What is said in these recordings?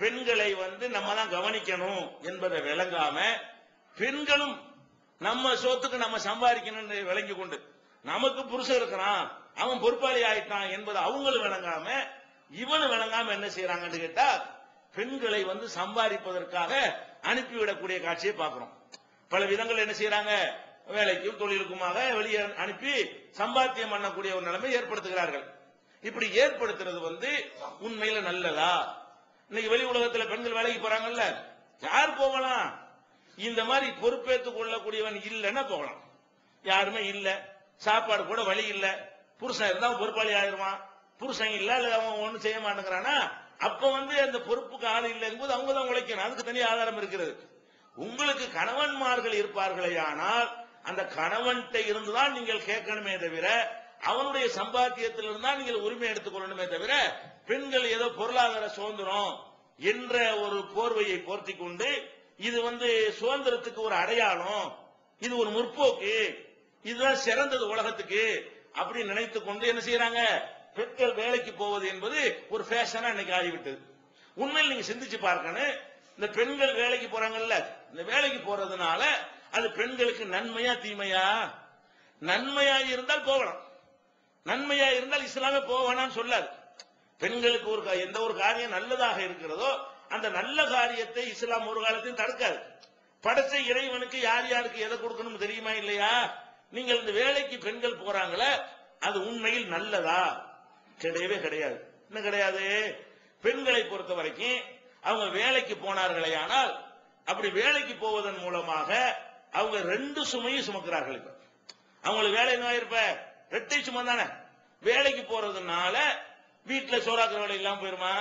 பெண்களை வந்து நம்ம தான் கவனிக்கணும் என்பதை விளங்காம பெண்களும் நம்ம சொத்துக்கு நம்ம சம்பாதிக்கணும்னு விளங்கி கொண்டு நமக்கு புருஷன் இருக்கிறான் அவன் பொறுப்பாளி ஆயிட்டான் என்பதை அவங்களும் விளங்காம இவனும் விளங்காம என்ன செய்யறாங்கன்னு கேட்டா பெண்களை வந்து சம்பாதிப்பதற்காக அனுப்பிவிடக்கூடிய காட்சியை பார்க்கிறோம் பல விதங்கள் என்ன செய்யறாங்க வேலைக்கும் தொழிலுக்குமாக வெளியே அனுப்பி சம்பாத்தியம் பண்ணக்கூடிய ஒரு நிலைமை ஏற்படுத்துகிறார்கள் இப்படி ஏற்படுத்துறது வந்து உண்மையில நல்லதா இன்னைக்கு வெளி உலகத்துல பெண்கள் வேலைக்கு போறாங்கல்ல யார் போகலாம் இந்த மாதிரி பொறுப்பேற்றுக் கொள்ளக்கூடியவன் இல்லைன்னா போகலாம் யாருமே இல்ல சாப்பாடு கூட வழி இல்ல புருஷன் இருந்தா அவன் பொறுப்பாளி ஆயிடுவான் புருஷன் இல்ல இல்ல அவன் ஒண்ணும் செய்ய மாட்டேங்கிறானா அப்ப வந்து அந்த பொறுப்புக்கு ஆள் இல்லைங்கும்போது அவங்க தான் உழைக்கணும் அதுக்கு தனி ஆதாரம் இருக்கிறது உங்களுக்கு கணவன்மார்கள் இருப்பார்களே ஆனால் அந்த கணவன்கிட்ட இருந்துதான் நீங்கள் கேட்கணுமே தவிர அவனுடைய சம்பாத்தியத்தில் இருந்தா நீங்கள் உரிமை எடுத்துக்கொள்ளணுமே தவிர பெண்கள் ஏதோ பொருளாதார சுதந்திரம் என்ற ஒரு போர்வையை போர்த்தி கொண்டு இது வந்து சுதந்திரத்துக்கு ஒரு அடையாளம் இது ஒரு முற்போக்கு இதுதான் சிறந்தது உலகத்துக்கு அப்படின்னு நினைத்து கொண்டு என்ன செய்யறாங்க பெண்கள் வேலைக்கு போவது என்பது ஒரு ஃபேஷனா இன்னைக்கு ஆகிவிட்டது உண்மையில் நீங்க சிந்திச்சு பார்க்கணும் இந்த பெண்கள் வேலைக்கு போறாங்கல்ல இந்த வேலைக்கு போறதுனால அது பெண்களுக்கு நன்மையா தீமையா நன்மையா இருந்தால் போகலாம் நன்மையா இருந்தால் இஸ்லாமே போவானான்னு சொல்லாது பெண்களுக்கு ஒரு கா- எந்த ஒரு காரியம் நல்லதாக இருக்கிறதோ அந்த நல்ல காரியத்தை இஸ்லாம் ஒரு காலத்தையும் தடுக்காது படைச்ச இறைவனுக்கு யார் யாருக்கு எதை கொடுக்கணும் தெரியுமா இல்லையா நீங்கள் இந்த வேலைக்கு பெண்கள் போறாங்களே அது உண்மையில் நல்லதா கிடையவே கிடையாது என்ன கிடையாது பெண்களை பொறுத்த வரைக்கும் அவங்க வேலைக்கு போனார்களே ஆனால் அப்படி வேலைக்கு போவதன் மூலமாக அவங்க ரெண்டு சுமையும் சுமக்கிறார்கள் இப்ப அவங்களுக்கு வேலை என்ன இருப்ப ரெட்டை சும்மா தானே வேலைக்கு போறதுனால வீட்டுல சோறாக்குற வேலை இல்லாம போயிருமா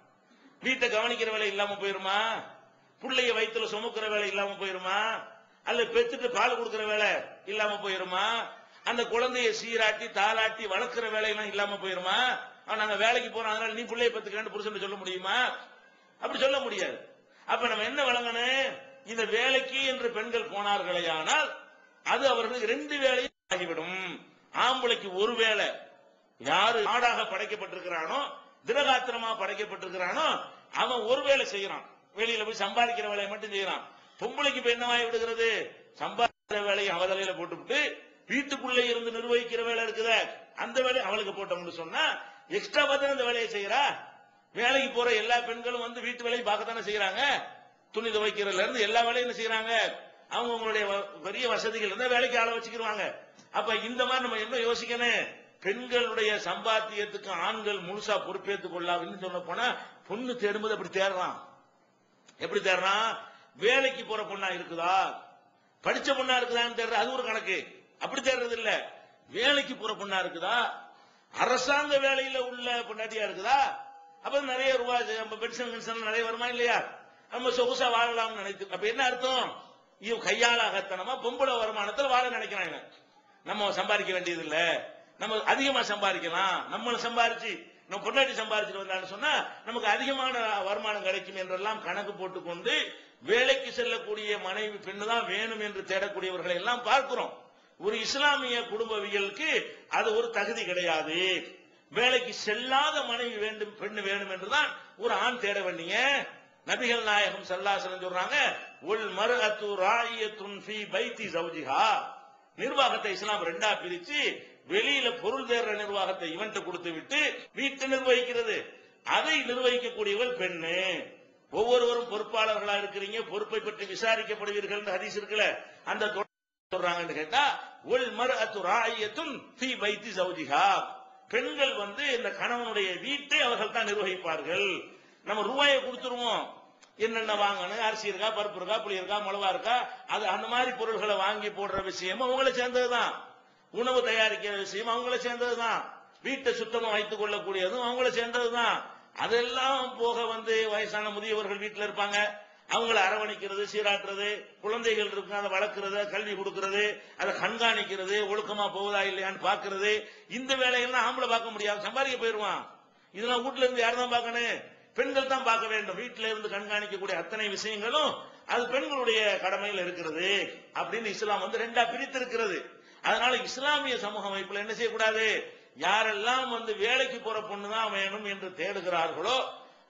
வீட்டை கவனிக்கிற வேலை இல்லாம போயிருமா புள்ளைய வயித்துல சுமக்கிற வேலை இல்லாம போயிருமா அல்ல பெத்துட்டு பால் கொடுக்கிற வேலை இல்லாம போயிருமா அந்த குழந்தைய சீராட்டி தாளாட்டி வளர்க்கிற வேலையெல்லாம் இல்லாம போயிருமா அவன் நாங்க வேலைக்கு போறோம் அதனால நீ பிள்ளைய பத்துக்கிறேன்னு புருஷன் சொல்ல முடியுமா அப்படி சொல்ல முடியாது அப்ப நம்ம என்ன வழங்கணும் இந்த வேலைக்கு என்று பெண்கள் போனார்களே ஆனால் அது அவர்களுக்கு ரெண்டு வேலையும் ஆகிவிடும் ஆம்பளைக்கு ஒரு வேலை யாரு நாடாக படைக்கப்பட்டிருக்கிறானோ திரகாத்திரமா படைக்கப்பட்டிருக்கிறானோ அவன் ஒரு வேலை செய்யறான் வெளியில போய் சம்பாதிக்கிற வேலையை மட்டும் செய்யறான் பொம்பளைக்கு இப்ப என்னவாகி விடுகிறது சம்பாதிக்கிற வேலையை அவ தலையில போட்டுவிட்டு வீட்டுக்குள்ளே இருந்து நிர்வகிக்கிற வேலை இருக்குதே அந்த வேலையை அவளுக்கு போட்டோம்னு சொன்னா எக்ஸ்ட்ரா பார்த்து அந்த வேலையை செய்யறா வேலைக்கு போற எல்லா பெண்களும் வந்து வீட்டு வேலையை பார்க்கத்தானே செய்யறாங்க துணி துவைக்கிறதுல இருந்து எல்லா வேலையும் என்ன செய்யறாங்க அவங்க உங்களுடைய வ- பெரிய வசதிகள் இருந்தா வேலைக்கு ஆள வச்சுக்கிருவாங்க அப்ப இந்த மாதிரி நம்ம என்ன யோசிக்கணும் பெண்களுடைய சம்பாத்தியத்துக்கு ஆண்கள் முழுசா பொறுப்பேற்றுக் கொள்ளாதுன்னு சொல்ல போனா பொண்ணு தேடும்போது அப்படி தேடுறான் எப்படி தேடுறான் வேலைக்கு போற பொண்ணா இருக்குதா படிச்ச பொண்ணா இருக்குதான்னு தேடுற அது ஒரு கணக்கு அப்படி தேடுறது இல்ல வேலைக்கு போற பொண்ணா இருக்குதா அரசாங்க வேலையில உள்ள பொண்டாட்டியா இருக்குதா அப்ப நிறைய ரூபாய் நம்ம பென்ஷன் பென்ஷன் நிறைய வருமா இல்லையா நம்ம சொகுசா வாழலாம்னு நினைத்து அப்ப என்ன அர்த்தம் இவ கையாளாகத்தனமா பொம்பளை வருமானத்துல வாழ நினைக்கிறாங்க நம்ம சம்பாதிக்க வேண்டியது இல்ல நம்ம அதிகமா சம்பாதிக்கலாம் நம்மள சம்பாரிச்சு நம்ம பொண்டாட்டி சம்பாரிச்சுட்டு வந்தான்னு சொன்னா நமக்கு அதிகமான வருமானம் கிடைக்கும் என்றெல்லாம் கணக்கு போட்டுக்கொண்டு வேலைக்கு செல்லக்கூடிய மனைவி பெண்ணு தான் வேணும் என்று தேடக்கூடியவர்களை எல்லாம் பார்க்கிறோம் ஒரு இஸ்லாமிய குடும்பவியலுக்கு அது ஒரு தகுதி கிடையாது வேலைக்கு செல்லாத மனைவி வேண்டும் பெண்ணு வேணும் என்றுதான் ஒரு ஆண் தேட வேண்டிய நபிகள் நாயகம் சல்லாசலம் சொல்றாங்க உல் மருஅத்து ராயியத்துன் ஃபீ பைத்தி ஜௌஜிஹா நிர்வாகத்தை இஸ்லாம் ரெண்டா பிரிச்சு வெளியில பொருள் தேடுற நிர்வாகத்தை இவன்ட்ட கொடுத்து விட்டு வீட்டை நிர்வகிக்கிறது அதை நிர்வகிக்கக்கூடியவள் பெண்ணு ஒவ்வொருவரும் பொறுப்பாளர்களா இருக்கிறீங்க பொறுப்பை பற்றி விசாரிக்கப்படுவீர்கள் என்று ஹதீஸ் இருக்குல்ல அந்த தொ- சொல்றாங்கன்னு கேட்டா உல் மர்அத்து ராயியத்துன் ஃபீ பைத்தி ஜௌஜிஹா பெண்கள் வந்து இந்த கணவனுடைய வீட்டை அவர்கள் தான் நிர்வகிப்பார்கள் நம்ம ரூபாயை கொடுத்துருவோம் என்னென்ன வாங்கணும் அரிசி இருக்கா பருப்பு இருக்கா புளி இருக்கா மிளகா இருக்கா அது அந்த மாதிரி பொருள்களை வாங்கி போடுற விஷயம் அவங்கள சேர்ந்ததுதான் உணவு தயாரிக்கிற விஷயம் அவங்கள சேர்ந்ததுதான் வீட்டை சுத்தமா வைத்துக் கொள்ளக்கூடியதும் அவங்கள சேர்ந்ததுதான் அதெல்லாம் போக வந்து வயசான முதியவர்கள் வீட்டுல இருப்பாங்க அவங்கள அரவணைக்கிறது சீராட்டுறது குழந்தைகள் இருக்கு அதை வளர்க்கறது கல்வி கொடுக்கறது அதை கண்காணிக்கிறது ஒழுக்கமா போகுதா இல்லையான்னு பாக்குறது இந்த வேலையெல்லாம் ஆம்பளை பார்க்க முடியாது சம்பாதிக்க போயிருவான் இதெல்லாம் வீட்டுல இருந்து யார் தான் பார்க்கணும் பெண்கள் தான் பார்க்க வேண்டும் வீட்டில இருந்து கண்காணிக்கக்கூடிய அத்தனை விஷயங்களும் அது பெண்களுடைய கடமையில் இருக்கிறது அப்படின்னு இஸ்லாம் வந்து ரெண்டா பிரித்து இருக்கிறது அதனால இஸ்லாமிய சமூக அமைப்புல என்ன செய்யக்கூடாது யாரெல்லாம் வந்து வேலைக்கு போற பொண்ணு தான் வேணும் என்று தேடுகிறார்களோ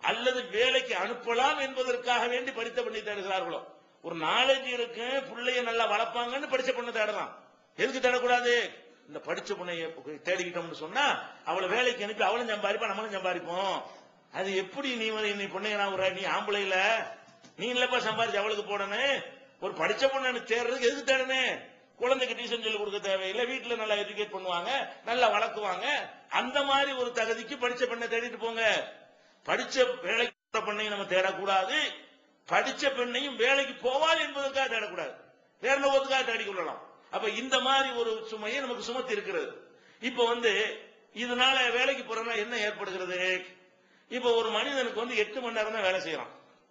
அல்லது வேலைக்கு அனுப்பலாம் என்பதற்காக வேண்டி படித்த பண்ணி தேடுகிறார்களோ ஒரு நாலேஜ் இருக்கு பிள்ளைய நல்லா வளர்ப்பாங்கன்னு படிச்ச பொண்ணு தேடலாம் எதுக்கு தேடக்கூடாது இந்த படிச்ச பொண்ணைய தேடிக்கிட்டோம்னு சொன்னா அவளை வேலைக்கு அனுப்பி அவளும் சம்பாதிப்பா நம்மளும் சம்பாதிப்போம் அது எப்படி நீ வந்து நீ பொண்ணைய நான் ஒரு நீ ஆம்பளைல நீ இல்லப்பா சம்பாதிச்சு அவளுக்கு போடணும் ஒரு படிச்ச பொண்ணு தேடுறதுக்கு எதுக்கு தேடணும் குழந்தைக்கு டியூஷன் சொல்லி கொடுக்க தேவையில்லை வீட்டுல நல்லா எஜுகேட் பண்ணுவாங்க நல்லா வளர்க்குவாங்க அந்த மாதிரி ஒரு தகுதிக்கு படிச்ச பெண்ணை தேடிட்டு போங்க படிச்ச வேலைக்கு போற பெண்ணையும் நம்ம தேடக்கூடாது படிச்ச பெண்ணையும் வேலைக்கு போவாள் என்பதற்காக தேடக்கூடாது வேற நோக்கத்துக்காக தேடிக் கொள்ளலாம் அப்ப இந்த மாதிரி ஒரு சுமையை நமக்கு சுமத்தி இருக்கிறது இப்ப வந்து இதனால வேலைக்கு போறோம்னா என்ன ஏற்படுகிறது இப்ப ஒரு மனிதனுக்கு வந்து எட்டு மணி நேரம் தான் வேலை செய்யறான்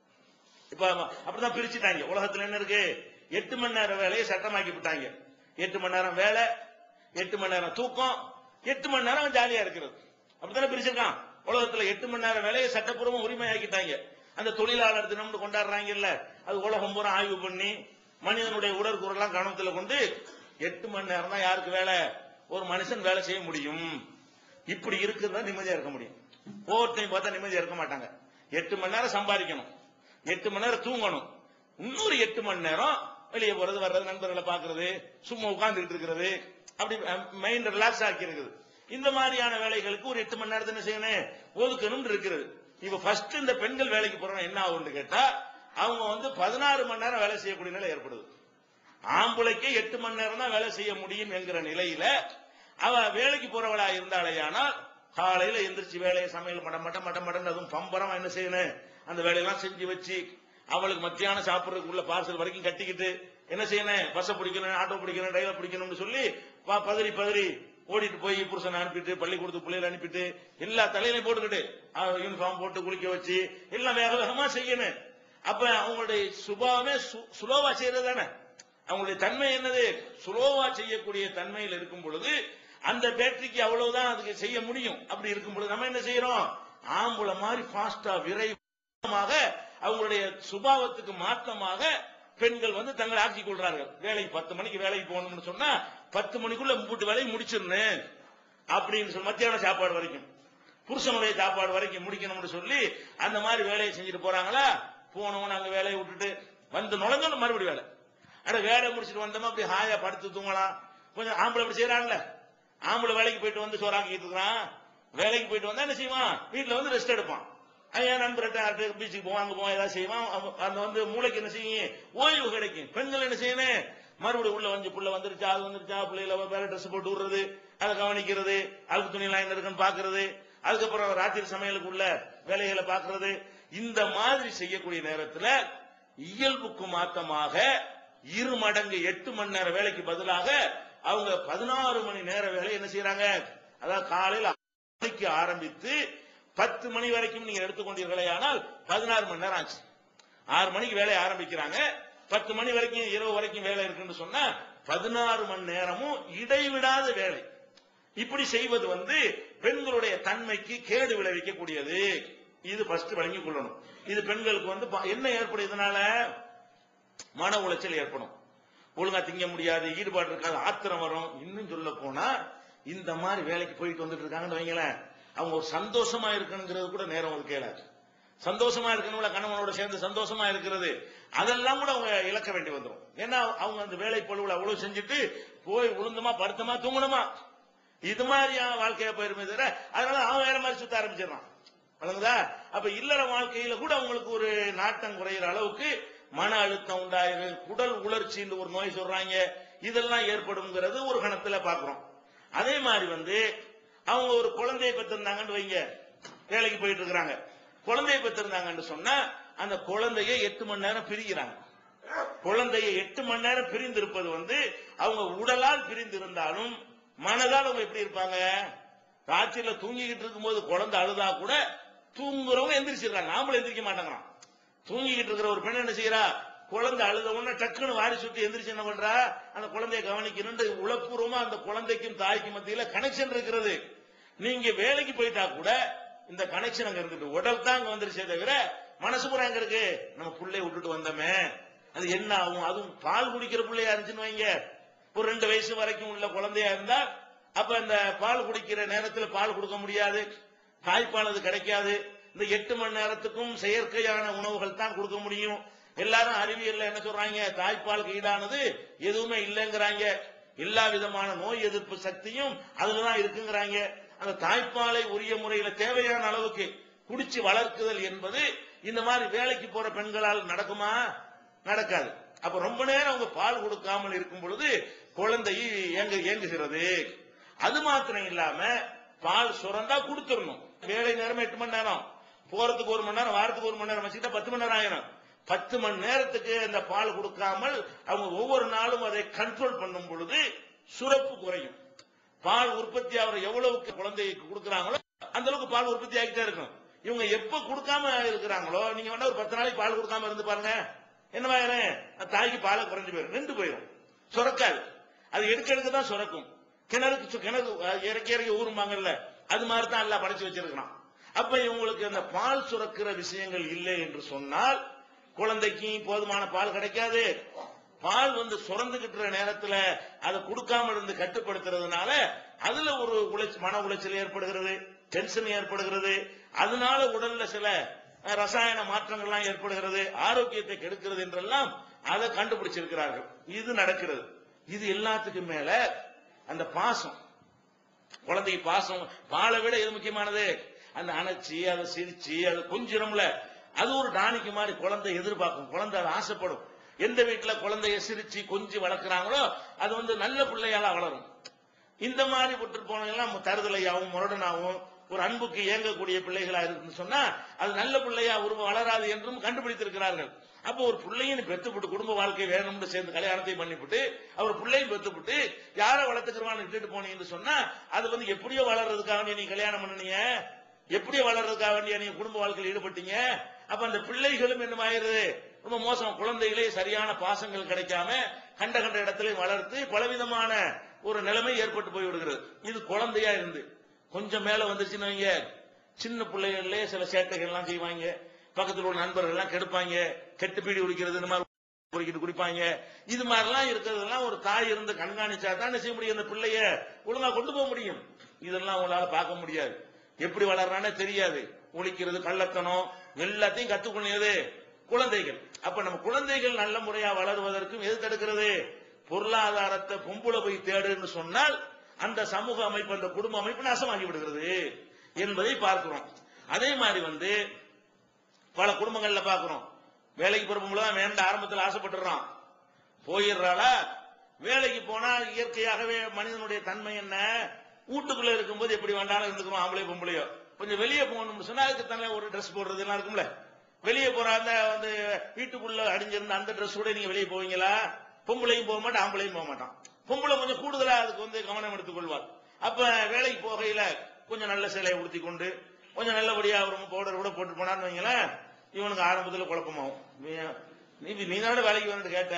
இப்ப அப்படிதான் பிரிச்சுட்டாங்க உலகத்துல என்ன இருக்கு எட்டு மணி நேரம் வேலையை சட்டமாக்கி விட்டாங்க எட்டு மணி நேரம் வேலை எட்டு மணி நேரம் தூக்கம் எட்டு மணி நேரம் ஜாலியா இருக்கிறது அப்படித்தானே பிரிச்சிருக்கான் உலகத்துல எட்டு மணி நேரம் வேலையை சட்டப்பூர்வம் உரிமையாக்கிட்டாங்க அந்த தொழிலாளர் தினம்னு கொண்டாடுறாங்கல்ல அது உலகம் பூரா ஆய்வு பண்ணி மனிதனுடைய உடற்கூறெல்லாம் கவனத்துல கொண்டு எட்டு மணி நேரம் தான் யாருக்கு வேலை ஒரு மனுஷன் வேலை செய்ய முடியும் இப்படி இருக்கிறதா நிம்மதியா இருக்க முடியும் ஓவர் டைம் பார்த்தா நிம்மதியா இருக்க மாட்டாங்க எட்டு மணி நேரம் சம்பாதிக்கணும் எட்டு மணி நேரம் தூங்கணும் இன்னொரு எட்டு மணி நேரம் வெளியே போறது வர்றது நண்பர்களை பாக்குறது சும்மா உட்கார்ந்துட்டு இருக்கிறது அப்படி மைண்ட் ரிலாக்ஸ் ஆக்கி இருக்குது இந்த மாதிரியான வேலைகளுக்கு ஒரு எட்டு மணி நேரத்தை என்ன செய்யணும் ஒதுக்கணும் இருக்கிறது இப்ப ஃபர்ஸ்ட் இந்த பெண்கள் வேலைக்கு போறவங்க என்ன ஆகும்னு கேட்டா அவங்க வந்து பதினாறு மணி நேரம் வேலை செய்யக்கூடிய நிலை ஏற்படுது ஆம்பளைக்கே எட்டு மணி நேரம் தான் வேலை செய்ய முடியும் என்கிற நிலையில அவ வேலைக்கு போறவளா இருந்தாலேயானால் காலையில எந்திரிச்சு வேலையை சமையல் பண்ண மட்ட மட்ட மட்டன் அதுவும் பம்பரமா என்ன செய்யணும் அந்த வேலையெல்லாம் செஞ்சு வச்சு அவளுக்கு மத்தியானம் சாப்பிடுறதுக்கு உள்ள பார்சல் வரைக்கும் கட்டிக்கிட்டு என்ன செய்யணும் பஸ்ஸை பிடிக்கணும் ஆட்டோ பிடிக்கணும் ரயில பிடிக்கணும்னு சொல்லி ப- பதறி பதறி ஓடிட்டு போய் புருஷனை அனுப்பிட்டு பள்ளிக்கூடத்துக்கு பிள்ளைகளை அனுப்பிட்டு எல்லா தலையிலையும் போட்டுக்கிட்டு யூனிஃபார்ம் போட்டு குளிக்க வச்சு எல்லாம் வேக வேகமா செய்யணும் அப்ப அவங்களுடைய சுபாவமே சு- சுலோவா செய்யறது தானே அவங்களுடைய தன்மை என்னது சுலோவா செய்யக்கூடிய தன்மையில் இருக்கும் பொழுது அந்த பேட்டரிக்கு அவ்வளவுதான் அதுக்கு செய்ய முடியும் அப்படி இருக்கும் பொழுது நம்ம என்ன செய்யறோம் ஆம்புல மாதிரி ஃபாஸ்டா விரைவாக அவங்களுடைய சுபாவத்துக்கு மாற்றமாக பெண்கள் வந்து தங்களை ஆக்கிக் கொள்றார்கள் வேலைக்கு பத்து மணிக்கு வேலைக்கு போகணும்னு சொன்னா பத்து மணிக்குள்ள மூட்டு வேலையை முடிச்சிருந்தேன் அப்படின்னு சொல்லி மத்தியான சாப்பாடு வரைக்கும் புருஷனுடைய சாப்பாடு வரைக்கும் முடிக்கணும்னு சொல்லி அந்த மாதிரி வேலையை செஞ்சுட்டு போறாங்களா போனவங்க அங்க வேலையை விட்டுட்டு வந்து நுழைஞ்சோம் மறுபடியும் வேலை அட வேலை முடிச்சிட்டு வந்தோமா அப்படி ஹாயா படுத்து தூங்கலாம் கொஞ்சம் ஆம்பளை அப்படி செய்யறான்ல ஆம்பளை வேலைக்கு போயிட்டு வந்து சோறாக்கிட்டு இருக்கிறான் வேலைக்கு போயிட்டு வந்தா என்ன செய்வான் வீட்டுல வந்து ரெஸ்ட் எடுப்பான் ஐயா நண்பர்கிட்ட பீச்சுக்கு போவான் அங்க போவான் ஏதாவது செய்வான் அவன் அந்த வந்து மூளைக்கு என்ன செய்யும் ஓய்வு கிடைக்கும் பெண்கள் என்ன செய்யணும் மறுபடியும் உள்ள வந்து புள்ள வந்துருச்சா அது வந்துருச்சா பிள்ளைல வேற ட்ரெஸ் போட்டு விடுறது அதை கவனிக்கிறது அழுக்கு துணியெல்லாம் என்ன இருக்குன்னு பாக்குறது அதுக்கப்புறம் ராத்திரி சமையலுக்கு உள்ள வேலைகளை பாக்குறது இந்த மாதிரி செய்யக்கூடிய நேரத்துல இயல்புக்கு மாத்தமாக இரு மடங்கு எட்டு மணி நேர வேலைக்கு பதிலாக அவங்க பதினாறு மணி நேர வேலை என்ன செய்யறாங்க அதாவது காலையில் ஆறு மணிக்கு ஆரம்பித்து பத்து மணி வரைக்கும் நீங்க எடுத்துக்கொண்டீர்களே ஆனால் பதினாறு மணி நேரம் ஆச்சு ஆறு மணிக்கு வேலையை ஆரம்பிக்கிறாங்க பத்து மணி வரைக்கும் இரவு வரைக்கும் வேலை இருக்குன்னு சொன்னா பதினாறு மணி நேரமும் இடைவிடாத வேலை இப்படி செய்வது வந்து பெண்களுடைய தன்மைக்கு கேடு விளைவிக்கக்கூடியது இது ஃபர்ஸ்ட் வழங்கிக் கொள்ளணும் இது பெண்களுக்கு வந்து பா- என்ன ஏற்படும் இதனால மன உளைச்சல் ஏற்படும் ஒழுங்கா திங்க முடியாது ஈடுபாடு இருக்காது ஆத்திரம் வரும் இன்னும் சொல்ல போனா இந்த மாதிரி வேலைக்கு போயிட்டு வந்துட்டு இருக்காங்கன்னு வைங்களேன் அவங்க ஒரு சந்தோஷமா இருக்கணுங்கிறது கூட நேரம் ஒதுக்கல சந்தோஷமா இருக்கணும்ல கணவனோட சேர்ந்து சந்தோஷமா இருக்கிறது அதெல்லாம் கூட அவங்க இழக்க வேண்டி வந்துடும் ஏன்னா அவங்க அந்த வேலை பொழுவுல அவ்வளவு செஞ்சுட்டு போய் உளுந்தமா படுத்தமா தூங்கணுமா இது மாதிரியான வாழ்க்கையா போயிருமே தவிர அதனால அவன் வேற மாதிரி சுத்த ஆரம்பிச்சிடறான் வழங்குதா அப்ப இல்லற வாழ்க்கையில கூட அவங்களுக்கு ஒரு நாட்டம் குறையிற அளவுக்கு மன அழுத்தம் உண்டாயிரு குடல் உணர்ச்சின்னு ஒரு நோய் சொல்றாங்க இதெல்லாம் ஏற்படும்ங்கிறது ஒரு கணத்துல பாக்குறோம் அதே மாதிரி வந்து அவங்க ஒரு குழந்தையை பெற்றிருந்தாங்கன்னு வைங்க வேலைக்கு போயிட்டு இருக்கிறாங்க குழந்தையை பெற்றிருந்தாங்கன்னு சொன்னா அந்த குழந்தைய எட்டு மணி நேரம் பிரிக்கிறாங்க குழந்தையை எட்டு மணி நேரம் பிரிந்து இருப்பது வந்து அவங்க உடலால் பிரிந்து இருந்தாலும் மனதால் அவங்க எப்படி இருப்பாங்க ராத்திரில தூங்கிக்கிட்டு இருக்கும்போது குழந்தை அழுதா கூட தூங்குறவங்க எந்திரிச்சிடுறாங்க நாமளும் எந்திரிக்க மாட்டேங்கிறான் தூங்கிக்கிட்டு இருக்கிற ஒரு பெண் என்ன செய்யறா குழந்தை அழுத உடனே டக்குன்னு வாரி சுட்டி எந்திரிச்சு என்ன பண்றா அந்த குழந்தையை கவனிக்கணும்னு உளப்பூர்வமா அந்த குழந்தைக்கும் தாய்க்கும் மத்தியில கனெக்ஷன் இருக்கிறது நீங்க வேலைக்கு போயிட்டா கூட இந்த கனெக்ஷன் அங்க இருந்துட்டு உடல் தான் அங்க வந்துருச்சே தவிர மனசு பூரா எங்க இருக்கு நம்ம புள்ளைய விட்டுட்டு வந்தோமே அது என்ன ஆகும் அதுவும் பால் குடிக்கிற பிள்ளையா இருந்துச்சுன்னு வைங்க ஒரு ரெண்டு வயசு வரைக்கும் உள்ள குழந்தையா இருந்தா அப்ப இந்த பால் குடிக்கிற நேரத்துல பால் கொடுக்க முடியாது தாய்ப்பால் அது கிடைக்காது இந்த எட்டு மணி நேரத்துக்கும் செயற்கையான உணவுகள் தான் கொடுக்க முடியும் எல்லாரும் அறிவியல்ல என்ன சொல்றாங்க தாய்ப்பாலுக்கு ஈடானது எதுவுமே இல்லைங்கிறாங்க எல்லா விதமான நோய் எதிர்ப்பு சக்தியும் அதுலதான் இருக்குங்கிறாங்க அந்த தாய்ப்பாலை உரிய முறையில தேவையான அளவுக்கு குடிச்சு வளர்க்குதல் என்பது இந்த மாதிரி வேலைக்கு போற பெண்களால் நடக்குமா நடக்காது அப்ப ரொம்ப நேரம் அவங்க பால் கொடுக்காமல் இருக்கும் பொழுது குழந்தை ஏங்கு ஏங்குகிறது அது மாத்திரம் இல்லாம பால் சுரந்தா கொடுத்துடணும் வேலை நேரம் எட்டு மணி நேரம் போறதுக்கு ஒரு மணி நேரம் வாரத்துக்கு ஒரு மணி நேரம் வச்சுக்கிட்டா பத்து மணி நேரம் ஆயிரும் பத்து மணி நேரத்துக்கு அந்த பால் கொடுக்காமல் அவங்க ஒவ்வொரு நாளும் அதை கண்ட்ரோல் பண்ணும் பொழுது சுரப்பு குறையும் பால் உற்பத்தி அவர் எவ்வளவுக்கு குழந்தைக்கு கொடுக்கறாங்களோ அந்த அளவுக்கு பால் உற்பத்தி ஆகிட்டே இருக்கும் இவங்க எப்ப கொடுக்காம இருக்கிறாங்களோ நீங்க வேணா ஒரு பத்து நாளைக்கு பால் கொடுக்காம இருந்து பாருங்க என்னவாயிரும் அந்த தாய்க்கு பாலை குறைஞ்சு போயிடும் நின்று போயிடும் சுரக்காது அது எடுக்க எடுக்க தான் சுரக்கும் கிணறுக்கு சு- கிணறு அஹ், இறக்கி இறக்கி ஊறும்பாங்கல்ல அது மாதிரி தான் எல்லாம் படைச்சு வச்சிருக்கிறான் அப்ப இவங்களுக்கு அந்த பால் சுரக்கிற விஷயங்கள் இல்லை என்று சொன்னால் குழந்தைக்கு போதுமான பால் கிடைக்காது பால் வந்து சுரந்துகிட்டு நேரத்துல அதை கொடுக்காம இருந்து கட்டுப்படுத்துறதுனால அதுல ஒரு உளைச்ச மன உளைச்சல் ஏற்படுகிறது டென்ஷன் ஏற்படுகிறது அதனால உடல்ல சில அஹ், ரசாயன மாற்றங்கள்லாம் ஏற்படுகிறது ஆரோக்கியத்தை கெடுக்கிறது என்றெல்லாம் அதை கண்டுபிடிச்சிருக்கிறார்கள் இது நடக்கிறது இது எல்லாத்துக்கும் மேல அந்த பாசம் குழந்தைக்கு பாசம் பாலை விட எது முக்கியமானது அந்த அணைச்சி அதை சிரிச்சு அதை கொஞ்சிடும்ல அது ஒரு டானிக்கு மாதிரி குழந்தை எதிர்பார்க்கும் குழந்தை அதை ஆசைப்படும் எந்த வீட்டுல குழந்தைய சிரிச்சு கொஞ்சி வளர்க்குறாங்களோ அது வந்து நல்ல பிள்ளையால வளரும் இந்த மாதிரி விட்டு போனவங்க எல்லாம் தருதலையாவும் முரடனாவும் ஒரு அன்புக்கு இயங்கக்கூடிய பிள்ளைகளா இருக்குன்னு சொன்னா அது நல்ல பிள்ளையா உருவ வளராது என்றும் கண்டுபிடித்திருக்கிறார்கள் அப்போ ஒரு பிள்ளையும் பெத்துப்பட்டு குடும்ப வாழ்க்கை வேணும்னு சேர்ந்து கல்யாணத்தை பண்ணிவிட்டு அவர் பிள்ளையும் பெத்துப்பட்டு யாரை வளர்த்துக்கிறவான்னு விட்டுட்டு போனீங்கன்னு சொன்னா அது வந்து எப்படியோ வளர்றதுக்காக வேண்டிய நீ கல்யாணம் பண்ணுனீங்க எப்படியோ வளர்றதுக்காக வேண்டிய நீங்க குடும்ப வாழ்க்கையில் ஈடுபட்டீங்க அப்ப அந்த பிள்ளைகளும் என்னமாயிருது ரொம்ப மோசம் குழந்தைகளே சரியான பாசங்கள் கிடைக்காம கண்ட கண்ட இடத்துல வளர்த்து பலவிதமான ஒரு நிலைமை ஏற்பட்டு போய் விடுகிறது இது குழந்தையா இருந்து கொஞ்சம் மேல வந்துச்சுன்னு வைங்க சின்ன பிள்ளைகள்லயே சில சேட்டைகள் எல்லாம் செய்வாங்க பக்கத்துல உள்ள நண்பர்கள் எல்லாம் கெடுப்பாங்க கெட்டு பீடி குடிக்கிறது இந்த மாதிரி குடிக்கிட்டு குடிப்பாங்க இது மாதிரிலாம் இருக்கிறதெல்லாம் ஒரு தாய் இருந்து கண்காணிச்சா தான் என்ன செய்ய முடியும் அந்த பிள்ளைய ஒழுங்கா கொண்டு போக முடியும் இதெல்லாம் உங்களால பார்க்க முடியாது எப்படி வளர்றானே தெரியாது ஒழிக்கிறது கள்ளத்தனம் எல்லாத்தையும் கத்துக்கொண்டது குழந்தைகள் அப்ப நம்ம குழந்தைகள் நல்ல முறையா வளருவதற்கும் எது தடுக்கிறது பொருளாதாரத்தை பொம்புல போய் தேடுன்னு சொன்னால் அந்த சமூக அமைப்பு அந்த குடும்ப அமைப்பு நாசமாகி விடுகிறது என்பதை பார்க்கிறோம் அதே மாதிரி வந்து பல குடும்பங்கள்ல பார்க்கிறோம் வேலைக்கு போறவங்கள தான் வேண்ட ஆரம்பத்தில் ஆசைப்பட்டுறான் போயிடுறாளா வேலைக்கு போனா இயற்கையாகவே மனிதனுடைய தன்மை என்ன வீட்டுக்குள்ள இருக்கும்போது எப்படி வேண்டாலும் இருந்துக்கிறோம் ஆம்பளை பொம்பளையோ கொஞ்சம் வெளியே போகணும்னு சொன்னா அதுக்கு தனியா ஒரு ட்ரெஸ் போடுறது எல்லாம் இருக்கும்ல வெளியே போற அந்த வந்து வீட்டுக்குள்ள அடிஞ்சிருந்த அந்த ட்ரெஸ் கூட நீங்க வெளியே போவீங்களா பொம்பளையும் போக மாட்டான் ஆம்பளையும் போக மாட்டான் பொம்பளை கொஞ்சம் கூடுதலா அதுக்கு வந்து கவனம் எடுத்துக் கொள்வார் அப்ப வேலைக்கு போகையில கொஞ்சம் நல்ல சிலையை உடுத்தி கொண்டு கொஞ்சம் நல்லபடியா ஒரு பவுடர் கூட போட்டு போனான்னு வைங்களேன் இவனுக்கு ஆரம்பத்துல குழப்பமாகும் நீ- நீ நீ தானே வேலைக்கு வேணும்னு கேட்ட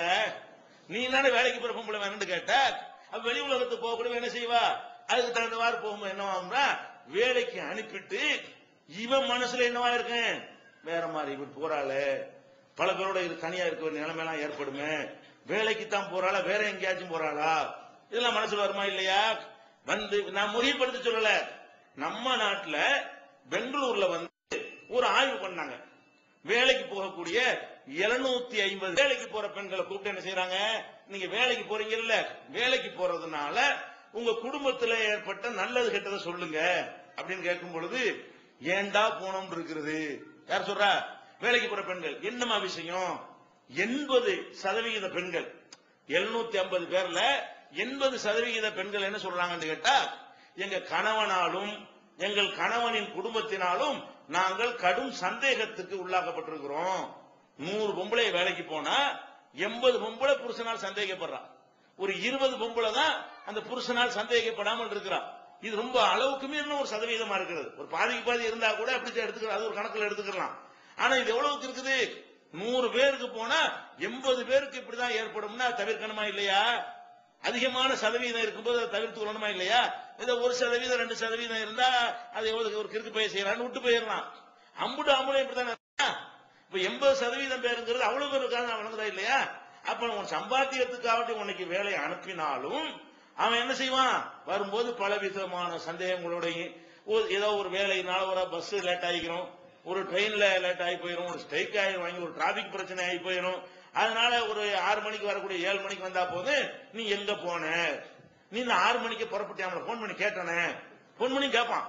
நீ தானே வேலைக்கு போற பொம்பளை வேணும்னு கேட்ட அப்ப வெளி உலகத்துக்கு போக கூட என்ன செய்வா அதுக்கு தகுந்தவாறு போகும்போது என்னவாகும்னா வேலைக்கு அனுப்பிட்டு இவன் மனசுல என்னவா இருக்கேன் வேற மாதிரி இவன் போறாளே பல பேரோட இது தனியா இருக்க வேண்டிய நிலைமையெல்லாம் ஏற்படுமே வேலைக்கு தான் போறாளா வேற எங்கேயாச்சும் போறாளா இதெல்லாம் மனசுல வருமா இல்லையா வந்து நான் முறைப்படுத்தி சொல்லல நம்ம நாட்டுல பெங்களூர்ல வந்து ஒரு ஆய்வு பண்ணாங்க வேலைக்கு போகக்கூடிய 750 ஐம்பது வேலைக்கு போற பெண்களை கூப்பிட்டு என்ன செய்யறாங்க நீங்க வேலைக்கு போறீங்கல்ல வேலைக்கு போறதுனால உங்க குடும்பத்துல ஏற்பட்ட நல்லது கெட்டதை சொல்லுங்க அப்படின்னு கேட்கும் பொழுது ஏண்டா போனோம் இருக்கிறது யார் சொல்றா வேலைக்கு போற பெண்கள் என்னமா விஷயம் எண்பது சதவிகித பெண்கள் 750 ஐம்பது பேர்ல எண்பது சதவிகித பெண்கள் என்ன சொல்றாங்கன்னு கேட்டா எங்க கணவனாலும் எங்கள் கணவனின் குடும்பத்தினாலும் நாங்கள் கடும் சந்தேகத்துக்கு உள்ளாக்கப்பட்டிருக்கிறோம் நூறு பொம்பளை வேலைக்கு போனா எண்பது பொம்பளை புருஷனால் சந்தேகப்படுறான் ஒரு இருபது பொம்பளை தான் அந்த புருஷனால் சந்தேகப்படாமல் இருக்கிறான் இது ரொம்ப அளவுக்கு மீறின ஒரு சதவீதமா இருக்கிறது ஒரு பாதிக்கு பாதி இருந்தா கூட அப்படி எடுத்துக்கலாம் அது ஒரு கணக்குல எடுத்துக்கலாம் ஆனா இது எவ்வளவுக்கு இருக்குது நூறு பேருக்கு போனா எண்பது பேருக்கு இப்படிதான் ஏற்படும்னா தவிர்க்கணுமா இல்லையா அதிகமான சதவீதம் இருக்கும்போது அதை தவிர்த்து கொள்ளணுமா இல்லையா ஏதோ ஒரு சதவீதம் ரெண்டு சதவீதம் இருந்தா அது எவ்வளவு ஒரு கிறுக்கு பயிர் செய்யறான்னு விட்டு போயிடலாம் அம்புட்டு அம்புலம் இப்படித்தானே இருக்கா? இப்ப எண்பது சதவீதம் பேருங்கிறது அவ்வளவு பேர் இருக்காங்க வழங்குதா இல்லையா அப்ப உன் சம்பாத்தியத்துக்காக உனக்கு வேலையை அனுப்பினாலும் அவன் என்ன செய்வான் வரும்போது பல விதமான சந்தேகங்களோடையும் ஒரு- ஏதோ ஒரு வேலையினால ஒரு பஸ் லேட் ஆகிக்கிறோம் ஒரு ட்ரெயின்ல லேட் ஆகி போயிடும் ஒரு ஸ்ட்ரைக் ஆகி வாங்கி ஒரு டிராபிக் பிரச்சனை ஆகி போயிடும் அதனால ஒரு ஆறு மணிக்கு வரக்கூடிய ஏழு மணிக்கு வந்தா போது நீ எங்க போன நீ இந்த ஆறு மணிக்கு புறப்பட்டியாமல போன் பண்ணி கேட்டானே போன் பண்ணி கேட்பான்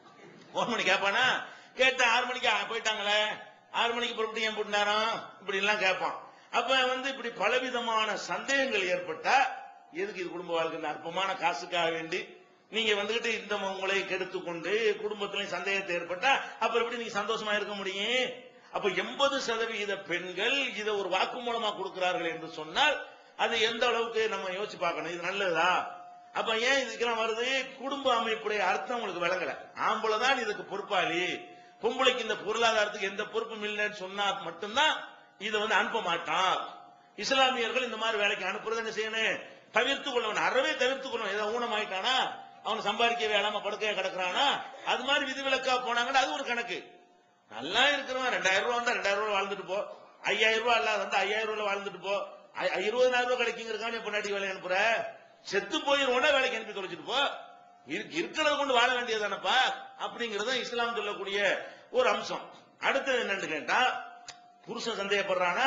போன் பண்ணி கேட்பானா கேட்ட ஆறு மணிக்கு ஆ, போயிட்டாங்களே ஆறு மணிக்கு புறப்பட்டு ஏன் போட்டுனாராம் இப்படி எல்லாம் கேட்பான் அப்ப வந்து இப்படி பலவிதமான சந்தேகங்கள் ஏற்பட்டா எதுக்கு இது குடும்ப வாழ்க்கை இந்த அற்பமான காசுக்காக வேண்டி நீங்க வந்துகிட்டு இந்த உங்களை கெடுத்து கொண்டு குடும்பத்திலையும் சந்தேகத்தை ஏற்பட்டா அப்புறம் எப்படி நீங்க சந்தோஷமா இருக்க முடியும் அப்ப எண்பது சதவிகித பெண்கள் இதை ஒரு வாக்கு மூலமா கொடுக்கிறார்கள் என்று சொன்னால் அது எந்த அளவுக்கு நம்ம யோசிச்சு பார்க்கணும் இது நல்லதா அப்ப ஏன் இதுக்கெல்லாம் வருது குடும்ப அமைப்புடைய அர்த்தம் உங்களுக்கு விளங்கல ஆம்பளை தான் இதுக்கு பொறுப்பாளி பொம்பளைக்கு இந்த பொருளாதாரத்துக்கு எந்த பொறுப்பும் இல்லைன்னு சொன்னா மட்டும்தான் இதை வந்து அனுப்ப மாட்டான் இஸ்லாமியர்கள் இந்த மாதிரி வேலைக்கு அனுப்புறது என்ன செய்யணும் தவிர்த்து கொள்ளணும் அறவே தவிர்த்து கொள்ளணும் ஏதோ ஊனமாயிட்டானா அவன் சம்பாதிக்க வேளாம படுக்கையா கிடக்குறானா அது மாதிரி விதிவிலக்கா போனாங்கன்னா அது ஒரு கணக்கு நல்லா இருக்கிறவன் ரெண்டாயிரம் ரூபா வந்தா ரெண்டாயிரம் ரூபாய் வாழ்ந்துட்டு போ ஐயாயிரம் ரூபாய் இல்லாத வந்து ஐயாயிரம் ரூபாய் வாழ்ந்துட்டு போ ஐ- இருபதாயிரம் ரூபாய் கிடைக்குங்கிறக்கான இப்ப நாட்டி வேலை அனுப்புற செத்து போயிருவோட வேலைக்கு அனுப்பி தொலைச்சிட்டு போ இருக்கு- இருக்கிறத கொண்டு வாழ வேண்டியதானப்பா அப்படிங்கறது இஸ்லாம் சொல்லக்கூடிய ஒரு அம்சம் அடுத்தது என்னன்னு கேட்டா புருஷன் சந்தேகப்படுறானா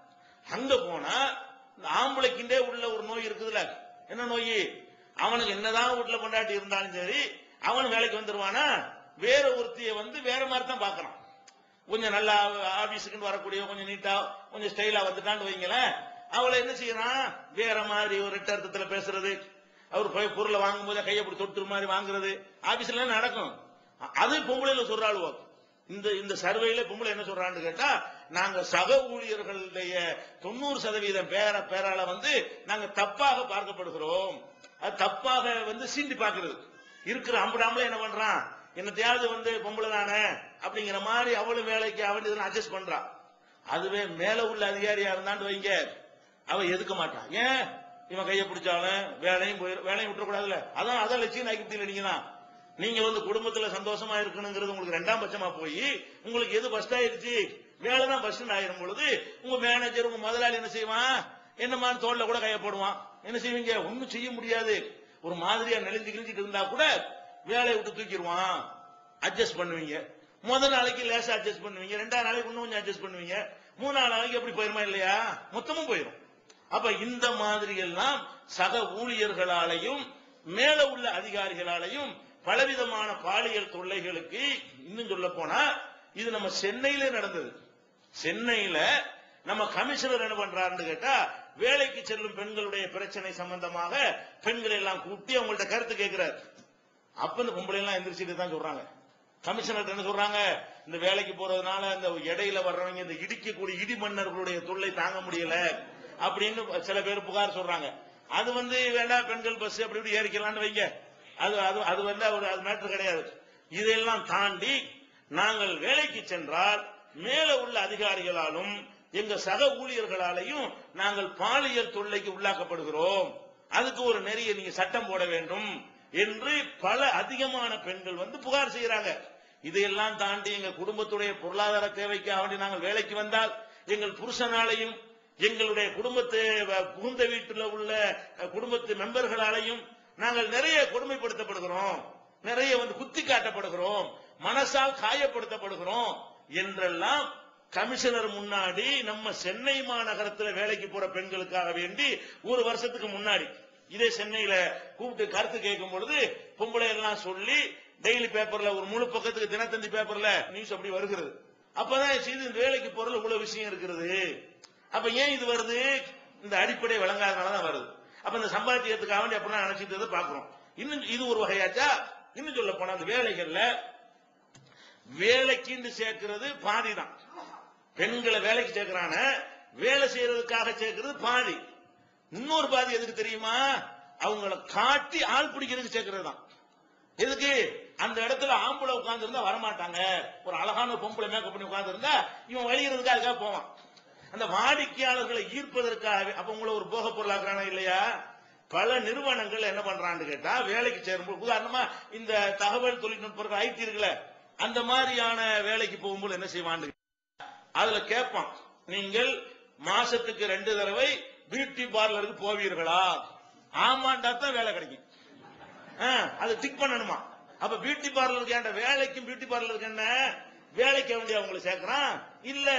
அங்க போனா இந்த ஆம்பளைக்குண்டே உள்ள ஒரு நோய் இருக்குதுல்ல என்ன நோய் அவனுக்கு என்னதான் வீட்டுல கொண்டாட்டி இருந்தாலும் சரி அவன் வேலைக்கு வந்துருவானா வேற ஒருத்திய வந்து வேற மாதிரி தான் பாக்குறான் கொஞ்சம் நல்லா ஆபீஸுக்குன்னு வரக்கூடிய கொஞ்சம் நீட்டா கொஞ்சம் ஸ்டைலா வந்துட்டான்னு வைங்களேன் அவளை என்ன செய்யறான் வேற மாதிரி ஒரு ரெட்ட அர்த்தத்துல பேசுறது அவர் போய் பொருளை வாங்கும் போதே கையை அப்படி தொட்டு மாதிரி வாங்குறது ஆபீஸ்ல நடக்கும் அ- அது பொம்பளையில சொல்றாளுவோ இந்த இந்த சர்வேல பொம்பளை என்ன சொல்றான்னு கேட்டா நாங்க சக ஊழியர்களுடைய தொண்ணூறு சதவீதம் பேர பேரால வந்து நாங்க தப்பாக பார்க்கப்படுகிறோம் அது தப்பாக வந்து சீண்டி பார்க்கிறது இருக்கிற அம்படாமலே என்ன பண்றான் என்னத்தையாவது வந்து பொம்பளை தானே அப்படிங்கிற மாதிரி அவளும் வேலைக்கு அவன் இதெல்லாம் அட்ஜஸ்ட் பண்றான் அதுவே மேல உள்ள அதிகாரியா இருந்தான்னு வைங்க அவ எதுக்க மாட்டான் ஏன் இவன் கையை பிடிச்சாலும் வேலையும் போயிரு வேலையும் விட்டுறக்கூடாதுல்ல அதான் அதான் லட்சியம் நாய்க்கு நீங்க தான் நீங்க வந்து குடும்பத்துல சந்தோஷமா இருக்கணுங்கிறது உங்களுக்கு ரெண்டாம் பட்சமா போய் உங்களுக்கு எது ஃபர்ஸ்ட் ஆயிருச்சு வேலை தான் ஃபர்ஸ்ட் ஆயிரும் பொழுது உங்க மேனேஜர் உங்க முதலாளி என்ன செய்வான் என்னமா தோல்ல கூட கைய போடுவான் என்ன செய்வீங்க ஒண்ணும் செய்ய முடியாது ஒரு மாதிரியா நெளிஞ்சு கிழிஞ்சிட்டு இருந்தா கூட வேலையை விட்டு தூக்கிடுவான் அட்ஜஸ்ட் பண்ணுவீங்க முதல் நாளைக்கு லேசா அட்ஜஸ்ட் பண்ணுவீங்க ரெண்டாவது நாளைக்கு இன்னும் கொஞ்சம் அட்ஜஸ்ட் பண்ணுவீங்க மூணாவது நாளைக்கு எப்படி போயிருமா இல்லையா மொத்தமும் போயிரும் அப்ப இந்த மாதிரி எல்லாம் சக ஊழியர்களாலையும் மேல உள்ள அதிகாரிகளாலையும் பலவிதமான பாலியல் தொல்லைகளுக்கு இன்னும் சொல்ல போனா இது நம்ம சென்னையில நடந்தது சென்னையில நம்ம கமிஷனர் என்ன பண்றாருன்னு கேட்டா வேலைக்கு செல்லும் பெண்களுடைய பிரச்சனை சம்பந்தமாக பெண்களை எல்லாம் கூட்டி அவங்கள்ட்ட கருத்து கேட்கிறார் அப்ப இந்த பொம்பளை எல்லாம் எந்திரிச்சிட்டு தான் சொல்றாங்க கமிஷனர் என்ன சொல்றாங்க இந்த வேலைக்கு போறதுனால இந்த இடையில வர்றவங்க இந்த இடிக்கக்கூடிய இடி மன்னர்களுடைய தொல்லை தாங்க முடியல அப்படின்னு சில பேர் புகார் சொல்றாங்க அது வந்து வேண்டாம் பெண்கள் பஸ் அப்படி இப்படி ஏறிக்கலாம்னு வைங்க அது அது அது வந்து ஒரு அது மேட்டர் கிடையாது இதெல்லாம் தாண்டி நாங்கள் வேலைக்கு சென்றால் மேல உள்ள அதிகாரிகளாலும் எங்க சக ஊழியர்களாலையும் நாங்கள் பாலியல் தொல்லைக்கு உள்ளாக்கப்படுகிறோம் அதுக்கு ஒரு நெறிய நீங்க சட்டம் போட வேண்டும் என்று பல அதிகமான பெண்கள் வந்து புகார் செய்யறாங்க இதையெல்லாம் தாண்டி எங்க குடும்பத்துடைய பொருளாதார தேவைக்காக வேண்டி நாங்கள் வேலைக்கு வந்தால் எங்கள் புருஷனாலையும் எங்களுடைய குடும்பத்து அஹ், புகுந்த வீட்டுல உள்ள அஹ், குடும்பத்து மெம்பர்களாலையும் நாங்கள் நிறைய கொடுமைப்படுத்தப்படுகிறோம் நிறைய வந்து குத்தி காட்டப்படுகிறோம் மனசால் காயப்படுத்தப்படுகிறோம் என்றெல்லாம் கமிஷனர் முன்னாடி நம்ம சென்னை மாநகரத்துல வேலைக்கு போற பெண்களுக்காக வேண்டி ஒரு வருஷத்துக்கு முன்னாடி இதே சென்னையில கூப்பிட்டு கருத்து கேட்கும் பொழுது பொம்பளை எல்லாம் சொல்லி டெய்லி பேப்பர்ல ஒரு முழு பக்கத்துக்கு தினத்தந்தி பேப்பர்ல நியூஸ் அப்படி வருகிறது அப்பதான் செய்து இந்த வேலைக்கு போறதுல இவ்வளவு விஷயம் இருக்கிறது அப்ப ஏன் இது வருது இந்த அடிப்படை விளங்காதனாலதான் வருது அப்ப இந்த சம்பாத்தியத்துக்காக வேண்டி அப்படிலாம் நினைச்சிட்டு பாக்குறோம் இன்னும் இது ஒரு வகையாச்சா இன்னும் சொல்ல போனா அந்த வேலைகள்ல வேலைக்குன்னு சேர்க்கிறது பாதி தான் பெண்களை வேலைக்கு சேர்க்கிறான வேலை செய்யறதுக்காக சேர்க்கிறது பாதி இன்னொரு பாதி எதுக்கு தெரியுமா அவங்கள காட்டி ஆள் பிடிக்கிறதுக்கு சேர்க்கிறது தான் எதுக்கு அந்த இடத்துல ஆம்பளை உட்கார்ந்து இருந்தா வரமாட்டாங்க ஒரு அழகான பொம்பளை மேக்கப் பண்ணி உட்கார்ந்து இருந்தா இவன் வழிகிறதுக்காக அதுக்காக போவான் அந்த வாடிக்கையாளர்களை ஈர்ப்பதற்காக அப்ப உங்களை ஒரு போக பொருளாக்குறானா இல்லையா பல நிறுவனங்கள் என்ன பண்றான்னு கேட்டா வேலைக்கு சேரும்போது உதாரணமா இந்த தகவல் தொழில்நுட்பங்கள் ஐடி இருக்குல்ல அந்த மாதிரியான வேலைக்கு போகும்போது என்ன செய்வான்னு அதுல கேட்பான் நீங்கள் மாசத்துக்கு ரெண்டு தடவை பியூட்டி பார்லருக்கு போவீர்களா ஆமாண்டா தான் வேலை கிடைக்கும் ஆ, அது டிக் பண்ணணுமா அப்ப பியூட்டி பார்லருக்கு ஏன்டா வேலைக்கும் பியூட்டி பார்லருக்கு என்ன வேலைக்கு வேண்டிய அவங்களை சேர்க்கறான் இல்ல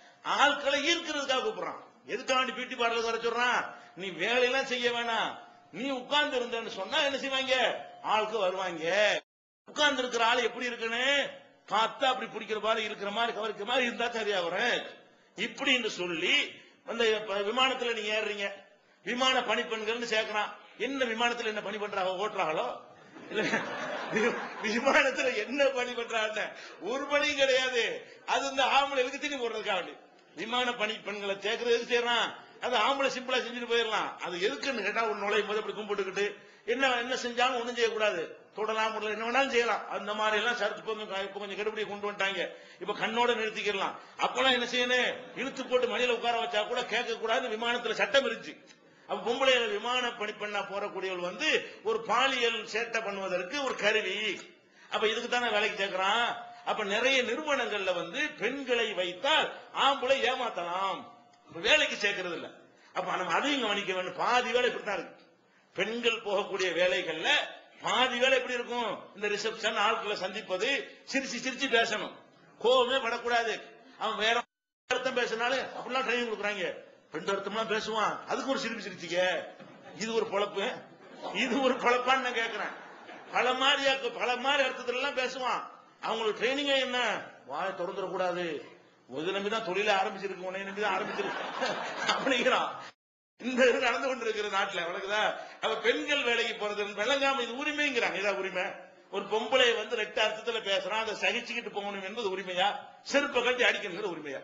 ஆட்களை ஈர்க்கிறதுக்காக கூப்பிடுறான் எதுக்காக வேண்டி பியூட்டி பார்லர் வர சொல்றான் நீ வேலையெல்லாம் செய்ய வேணாம் நீ உட்கார்ந்து இருந்தேன்னு சொன்னா என்ன செய்வாங்க ஆளுக்கு வருவாங்க உட்கார்ந்து இருக்கிற ஆள் எப்படி இருக்குன்னு பார்த்தா அப்படி பிடிக்கிற மாதிரி இருக்கிற மாதிரி கவரிக்கிற மாதிரி இருந்தா சரியா வரும் இப்படின்னு சொல்லி அந்த இப்ப விமானத்துல நீங்க ஏறுறீங்க விமான பணிப்பெண்கள்னு சேர்க்கறான் என்ன விமானத்துல என்ன பணி பண்றாங்க ஓட்டுறாங்களோ இல்ல வி- விமானத்துல என்ன பணி பண்றாங்க ஒரு பணியும் கிடையாது அது இந்த ஆம்பளைகளுக்கு திணி போடுறதுக்காக வேண்டி. விமான பணி பெண்களை சேர்க்கறது எதுக்கு செய்யறான் அது ஆம்பளை சிம்பிளா செஞ்சுட்டு போயிடலாம் அது எதுக்குன்னு கேட்டா ஒரு நுழையும் போது அப்படி கும்பிட்டுக்கிட்டு என்ன என்ன செஞ்சாலும் ஒண்ணும் செய்யக்கூடாது தொடலாம் முடியல என்ன வேணாலும் செய்யலாம் அந்த மாதிரி எல்லாம் சரத்து கொஞ்சம் இப்ப கொஞ்சம் கெடுபடி கொண்டு வந்துட்டாங்க இப்ப கண்ணோட நிறுத்திக்கலாம் அப்பெல்லாம் என்ன செய்யணும் இழுத்து போட்டு மணியில உட்கார வச்சா கூட கேட்க கூடாது விமானத்துல சட்டம் இருந்துச்சு அப்ப பொம்பளைகள் விமான பணிப்பெண்ணா போறக்கூடியவள் வந்து ஒரு பாலியல் சேட்டை பண்ணுவதற்கு ஒரு கருவி அப்ப இதுக்கு தானே வேலைக்கு சேர்க்கிறான் அப்ப நிறைய நிறுவனங்கள்ல வந்து பெண்களை வைத்தால் ஆம்பளை ஏமாத்தலாம் இப்ப வேலைக்கு சேர்க்கறது இல்ல அப்ப நம்ம அதையும் கவனிக்க வேண்டும் பாதி வேலை இப்படித்தான் இருக்கு பெண்கள் போகக்கூடிய வேலைகள்ல பாதி வேலை எப்படி இருக்கும் இந்த ரிசப்ஷன் ஆட்களை சந்திப்பது சிரிச்சு சிரிச்சு பேசணும் கோவமே படக்கூடாது அவன் வேற அர்த்தம் பேசினாலும் அப்படிலாம் ட்ரைனிங் கொடுக்குறாங்க ரெண்டு அர்த்தம்லாம் பேசுவான் அதுக்கு ஒரு சிரிப்பு சிரிச்சிக்க இது ஒரு பொழப்பு இது ஒரு பொழப்பான்னு நான் கேட்கிறேன் பல மாதிரி அர்த்த- பல மாதிரி அர்த்தத்துல எல்லாம் பேசுவான் அவங்களுக்கு ட்ரைனிங்கே என்ன வாயை திறந்துடக்கூடாது ஒரு நம்பி தான் தொழில ஆரம்பிச்சிருக்கு உன்னை நம்பி தான் ஆரம்பிச்சிருக்கு அப்படிங்கிறான் இந்த இது நடந்து கொண்டிருக்கிற நாட்டுல வழக்குதா அப்ப பெண்கள் வேலைக்கு போறது விளங்காம இது உரிமைங்கிறாங்க இதான் உரிமை ஒரு பொம்பளை வந்து ரெட்ட அர்த்தத்துல பேசுறான் அதை சகிச்சுக்கிட்டு போகணும் என்பது உரிமையா செருப்பை கட்டி அடிக்கணுங்கிற உரிமையா